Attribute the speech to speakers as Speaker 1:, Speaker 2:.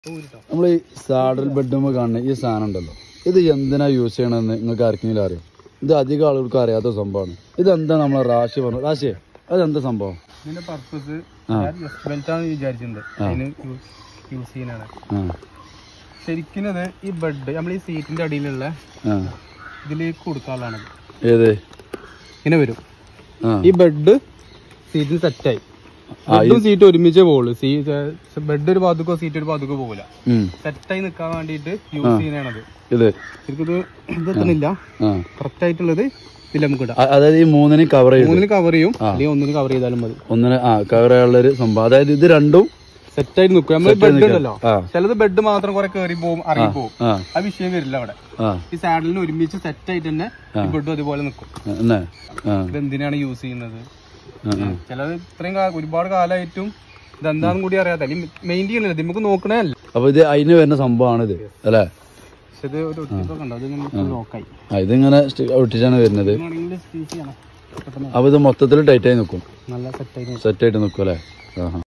Speaker 1: നമ്മൾ ഈ സാഡൽ ബെഡുമ്പോ കാണുന്ന ഈ സാധനം ഉണ്ടല്ലോ ഇത് എന്തിനാ യൂസ് ചെയ്യണമെന്ന് നിങ്ങൾക്ക് ആർക്കെങ്കിലും അറിയാം ഇത് അധികം ആളുകൾക്ക് അറിയാത്ത സംഭവമാണ് ഇത് എന്താ നമ്മളെ റാശി പറഞ്ഞു റാശിയെ അതെന്താ സംഭവം
Speaker 2: ഇതിന്റെ പർപ്പസ്
Speaker 1: ആ.
Speaker 2: ബെൽറ്റ് ആണ് വിചാരിച്ചിട്ടുണ്ട് അതിന് യൂസ് ചെയ്യാനാണ്
Speaker 1: ആ
Speaker 2: ശരിക്കും ഇത് ഈ ബെഡ് നമ്മൾ ഈ സീറ്റിന്റെ അടിയിലുള്ള
Speaker 1: ആ
Speaker 2: ഇതിലേക്ക് കൊടുക്കാനുള്ളതാണ്
Speaker 1: ഏത്
Speaker 2: ഇങ്ങനെ വരും
Speaker 1: ആ
Speaker 2: ഈ ബെഡ് സീറ്റിന് സെറ്റായി ബെഡും സീറ്റ് ഒരുമിച്ച് പോകുള്ളൂ സീ ബെഡ് ഒരു ഭാഗത്തേക്കോ സീറ്റ് ഒരു ഭാഗത്തേക്കോ പോകില്ല
Speaker 1: ഉം.
Speaker 2: സെറ്റായി നിൽക്കാൻ വേണ്ടിയിട്ട് യൂസ് ചെയ്യുന്നതാണത്
Speaker 1: ഇത്
Speaker 2: ശരിക്കും ഇത് ഇതെത്തുന്നില്ല
Speaker 1: ആ
Speaker 2: കറക്റ്റ് ആയിട്ടുള്ളത് ഇതിൽ നമുക്ക് ഇടാം
Speaker 1: അ- അതായത് ഈ മൂന്നിനും കവർ ചെയ്യും
Speaker 2: മൂന്നിന് കവർ ചെയ്യും അല്ലെങ്കിൽ ഒന്നിന് കവർ ചെയ്താലും മതി
Speaker 1: ഒന്നിന് ആ കവർ ചെയ്യാനുള്ള ഒരു സംഭവം അതായത് ഇത് രണ്ടും
Speaker 2: സെറ്റായിട്ട് നിൽക്കും നമ്മൾ ബെഡ് ഉണ്ടല്ലോ
Speaker 1: ആ
Speaker 2: ചിലത് ബെഡ് മാത്രം കുറെ കയറി പോകും ഇറങ്ങി പോകും
Speaker 1: ആ
Speaker 2: ആ വിഷയം വരില്ല അവിടെ
Speaker 1: ആ
Speaker 2: ഈ സാഡിലിന് ഒരുമിച്ച് സെറ്റായിട്ട് തന്നെ ഈ ബെഡും അതുപോലെ നിൽക്കും
Speaker 1: എന്നാ ആ
Speaker 2: ഇത് എന്തിനാണ് യൂസ് ചെയ്യുന്നത്
Speaker 1: ആ, ആ.
Speaker 2: ചിലത് ഇത്രയും കാ- ഒരുപാട് കാലമായിട്ടും ഇതെന്താണെന്ന് കൂടി അറിയാത്ത അല്ലെങ്കിൽ മെയിൻ ചെയ്യണില്ല ഇത് നമുക്ക് നോക്കണേ അല്ല
Speaker 1: അപ്പൊ ഇത് അതിന് വരുന്ന സംഭവമാണ് ഇത് അല്ലേ
Speaker 2: പക്ഷെ ഇത് ഒരു ഒട്ടിപ്പൊക്കെ ഉണ്ടോ അതിങ്ങനെ നോക്കായി
Speaker 1: ആ ഇതിങ്ങനെ സ്റ്റി- ഒട്ടിച്ചാണ് വരുന്നത്
Speaker 2: ആണെങ്കിൽ സ്പീച്ച് ചെയ്യണം പെട്ടെന്ന്
Speaker 1: അപ്പൊ ഇത് മൊത്തത്തിൽ ടൈറ്റ് ആയി നിൽക്കും
Speaker 2: നല്ല സെറ്റായിട്ട്
Speaker 1: സെറ്റ് ആയിട്ട് നിൽക്കും അല്ലേ ആഹാ